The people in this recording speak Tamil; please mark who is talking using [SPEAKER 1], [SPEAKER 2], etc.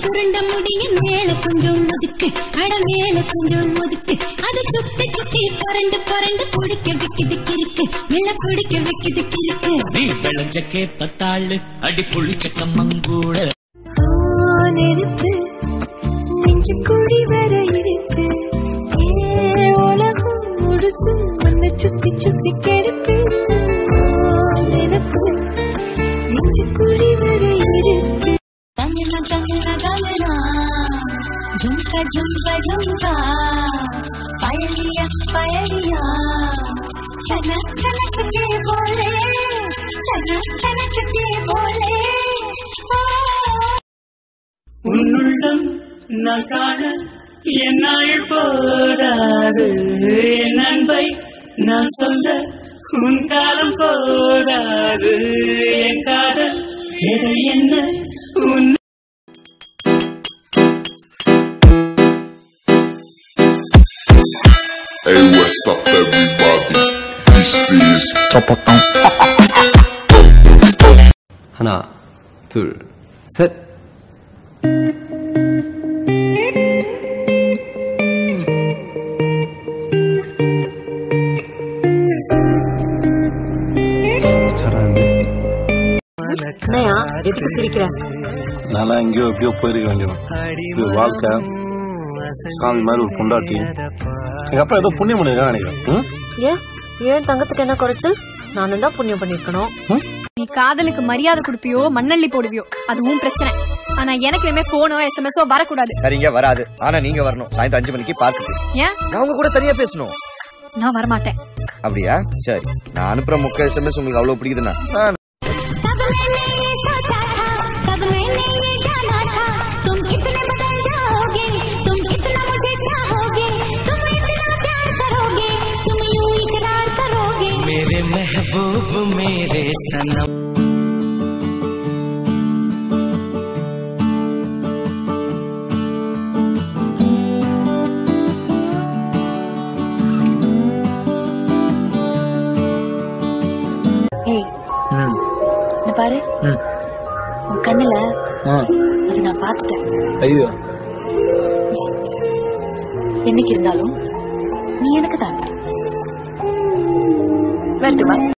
[SPEAKER 1] உருண்ட முடிய மேல கொஞ்சம் ஒதுக்கு அட மேல கொஞ்சம் ஒதுக்கு அது சுத்தி சுத்தி புரண்டு புரண்டு பிடிக்க வைக்குது கிறுக்கு மெல்ல பிடிக்க வைக்குது கிறுக்கு
[SPEAKER 2] நீ விளைஞ்ச கேப்பத்தாளு அடி புளிச்ச கம்மங்கூழ
[SPEAKER 1] நெருப்பு நெஞ்சு கூடி வர இருக்கு ஏ உலகம் முழுசு மண்ண சுத்தி சுத்தி கெடுக்கு நெருப்பு நெஞ்சு கூடி வர இருக்கு தமிழா தமிழா தமிழா ஜும்கா ஜும்கா ஜும்கா பயலியா பயலியா சனக் சனக் के बोले सनक सनक के बोले ओ
[SPEAKER 3] உன்னுள்ளம் நான் காண என் நாள் போதாது என் அன்பை நான் சொல்ல உன் காலம் போதாது என் காதல் எதை என்ன உன்
[SPEAKER 4] Hey, what's up, everybody? This is
[SPEAKER 5] 하나, 둘, 셋. 잘하는데?
[SPEAKER 6] என்னையா எதுக்கு சிரிக்கிற
[SPEAKER 7] நான்லாம் எங்கேயோ எப்படியோ போயிருக்க வேண்டியவன் இது வாழ்க்கை சாமி மாதிரி ஒரு பொண்டாட்டி எங்க அப்பா ஏதோ புண்ணியம் பண்ணிருக்கான்னு நினைக்கிறேன் ம்?
[SPEAKER 6] ஏன் ஏன் தங்கத்துக்கு என்ன குறைச்சல் நானும் தான் புண்ணியம் பண்ணிருக்கணும்
[SPEAKER 8] நீ காதலுக்கு மரியாதை கொடுப்பியோ மண்ணள்ளி போடுவியோ அதுவும் பிரச்சனை ஆனா எனக்கு இனிமே போனோ எஸ்எம்எஸோ வரக்கூடாது
[SPEAKER 9] சரிங்க வராது ஆனா நீங்க வரணும் சாயந்தரம் அஞ்சு மணிக்கு பார்க்குக்கு
[SPEAKER 8] ஏன்
[SPEAKER 9] நான் உங்க கூட தனியா பேசணும்
[SPEAKER 8] நான் வரமாட்டேன்
[SPEAKER 9] அப்படியா சரி நான் அனுப்புற முக்க எஸ்எம்எஸ் உங்களுக்கு அவ்வளவு பிடிக்குதுன்னா ஆ,
[SPEAKER 1] कब मैंने ये सोचा था कब मैंने ये जाना था तुम कितने बदल जाओगे तुम कितना मुझे चाहोगे तुम इतना प्यार करोगे तुम यूं इकरार करोगे
[SPEAKER 2] मेरे महबूब मेरे सनम
[SPEAKER 6] ஏய் இந்த பாரு உன் கண்ணுல அது நான் பார்த்துட்டேன்
[SPEAKER 3] ஐயோ
[SPEAKER 6] என்னைக்கு இருந்தாலும் நீ எனக்கு தான் வரட்டுமா